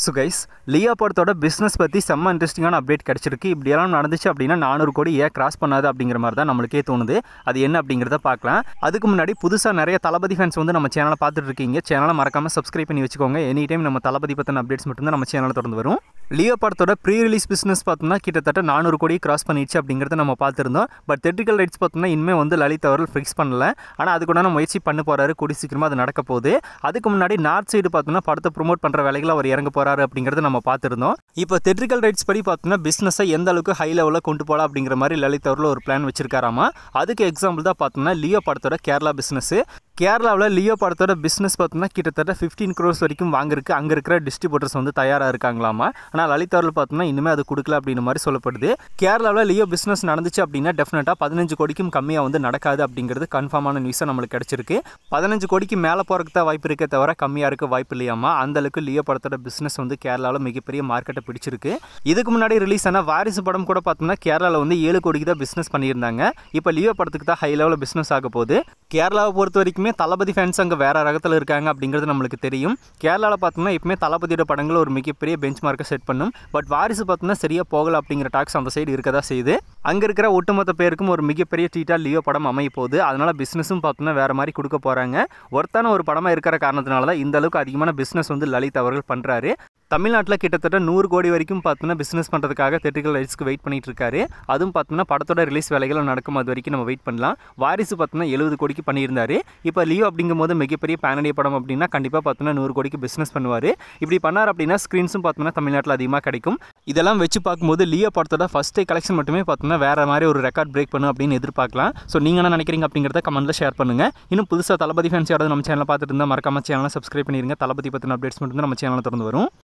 so guys Leo படத்தோட business பற்றி செம்ம இன்ட்ரெஸ்டிங்கான அப்டேட் கிடச்சிருக்கு இப்படியெல்லாம் நடந்துச்சு அப்படின்னா நானூறு கோடி ஏன் கிராஸ் பண்ணாது அப்படிங்கிற மாதிரி தான் நம்மளுக்கே தோணுது அது என்ன அப்படிங்கிறத பார்க்கலாம் அதுக்கு முன்னாடி புதுசாக நிறைய தளபதி ஃபேன்ஸ் வந்து நம்ம சேனலை பார்த்துட்டு இருக்கீங்க சேனலை மறக்காமல் சப்ஸ்கிரைப் பண்ணி வச்சுக்கோங்க எனி டைம் நம்ம தளபதி பற்றின அப்டேட்ஸ் மட்டும்தான் நம்ம சேனலில் தொடர்ந்து வரும் லியோ படத்தோட ப்ரீ ரிலீஸ் பிஸ்னஸ் பார்த்தோம்னா கிட்டத்தட்ட நானூறு கோடி கிராஸ் பண்ணிடுச்சு அப்படிங்கிறத நம்ம பார்த்துருந்தோம் பட் தெட்டிக்கல் ரைட்ஸ் பார்த்தோம்னா இனிமேல் வந்து லலித் அவர்கள் ஃபிக்ஸ் பண்ணல ஆனால் அது கூட முயற்சி பண்ண போகிறாரு கூடி சீக்கிரமாக அது நடக்க போகுது அதுக்கு முன்னாடி நார்த் சைடு பார்த்தோம்னா படத்தை ப்ரோமோட் பண்ணுற வேலைகளை அவர் இறங்க போகிறாரு அப்படிங்கிறத நம்ம பார்த்துருந்தோம் இப்போ தெட்ரிக்கல் ரைட்ஸ் படி பார்த்தோம்னா பிஸ்னஸை எந்த அளவுக்கு ஹை லெவலில் கொண்டு போகலாம் அப்படிங்கிற மாதிரி லலித் அவர்கள் ஒரு பிளான் வச்சிருக்காராமா அதுக்கு எக்ஸாம்பிள் தான் பார்த்தோம்னா லியோ படத்தோட கேரளா பிஸ்னஸ் கேரளாவில் லியோ படத்தோட பிஸ்னஸ் பார்த்தோம்னா கிட்டத்தட்ட ஃபிஃப்டீன் க்ரோர்ஸ் வரைக்கும் வாங்கிருக்கு அங்கே இருக்கிற டிஸ்ட்ரிபியூட்டர்ஸ் வந்து தயாராக இருக்காங்களாமா ஆனால் லலித் அவர்கள் பார்த்தோம்னா இனிமேல் அது கொடுக்கல அப்படின்னு மாதிரி சொல்லப்படுது கேரளாவில் லியோ பிஸ்னஸ் நடந்துச்சு அப்படின்னா டெஃபினட்டாக பதினஞ்சு கோடிக்கும் கம்மியாக வந்து நடக்காது அப்படிங்கிறது கன்ஃபார்மான நியூஸாக நம்மளுக்கு கிடச்சிருக்கு பதினஞ்சு கோடிக்கு மேலே போகிறதுக்கு தான் வாய்ப்பு இருக்கே தவிர கம்மியாக இருக்க வாய்ப்பு இல்லையாமா அந்தளவுக்கு லியோ படத்தோட பிஸ்னஸ் வந்து கேரளாவில் மிகப்பெரிய மார்க்கெட்டை பிடிச்சிருக்கு இதுக்கு முன்னாடி ரிலீஸ் ஆன வாரிசு படம் கூட பார்த்தோம்னா கேரளாவில் வந்து ஏழு கோடிக்கு தான் பிஸ்னஸ் பண்ணியிருந்தாங்க இப்போ லியோ படத்துக்கு தான் ஹை லெவலில் பிஸ்னஸ் ஆக போகுது கேரளாவை பொறுத்த வரைக்குமே தளபதி ஃபேன்ஸ் அங்கே வேற ரகத்தில் இருக்காங்க அப்படிங்கிறது நம்மளுக்கு தெரியும் கேரளாவில் பார்த்தோம்னா எப்பவுமே தளபதியோட படங்கள் ஒரு மிகப்பெரிய பெஞ்ச் மார்க்கை செட் பண்ணும் பட் வாரிசு பார்த்தோம்னா சரியாக போகல அப்படிங்கிற டாக்ஸ் அந்த சைடு இருக்க தான் செய்யுது அங்கே இருக்கிற ஒட்டுமொத்த பேருக்கும் ஒரு மிகப்பெரிய ட்ரீட்டாக லியோ படம் அமைய போகுது அதனால் பிஸ்னஸும் பார்த்தோம்னா வேறு மாதிரி கொடுக்க போகிறாங்க ஒருத்தான ஒரு படமாக இருக்கிற காரணத்தினால தான் இந்த அளவுக்கு அதிகமான பிஸ்னஸ் வந்து லலித் அவர்கள் பண்ணுறாரு தமிழ்நாட்டில் கிட்டத்தட்ட நூறு கோடி வரைக்கும் பார்த்தோன்னா பிஸ்னஸ் பண்ணுறதுக்காக தேட்டிக்கல் ரைட்ஸ்க்கு வெயிட் பண்ணிட்டு இருக்காரு அதுவும் பார்த்தோம்னா படத்தோட ரிலீஸ் வேலைகள் நடக்கும் அது வரைக்கும் நம்ம வெயிட் பண்ணலாம் வாரிசு பார்த்தோன்னா எழுபது கோடிக்கு பண்ணியிருந்தாரு இப்போ லியோ அப்படிங்கும் போது மிகப்பெரிய பேனடிய படம் அப்படின்னா கண்டிப்பாக பார்த்தோன்னா நூறு கோடிக்கு பிஸ்னஸ் பண்ணுவார் இப்படி பண்ணார் அப்படின்னா ஸ்க்ரீன்ஸும் பார்த்தோம்னா தமிழ்நாட்டில் அதிகமாக கிடைக்கும் இதெல்லாம் வச்சு பார்க்கும்போது லியோ படத்தோட ஃபஸ்ட் டே கலெக்ஷன் மட்டுமே பார்த்தோம்னா வேறு மாதிரி ஒரு ரெக்கார்ட் பிரேக் பண்ணும் அப்படின்னு எதிர்பார்க்கலாம் ஸோ நீங்கள் என்ன நினைக்கிறீங்க அப்படிங்கிறத கமெண்ட்டில் ஷேர் பண்ணுங்கள் இன்னும் புதுசாக தளபதி ஃபேன்ஸ் யாராவது நம்ம சேனலை பார்த்துட்டு இருந்தால் மறக்காம சேனலை சப்ஸ்கிரைப் பண்ணிடுங்க தளபதி பற்றின அப்டேட்ஸ் மட்டும் தான் நம்ம சேனலில் திறந்து வரும்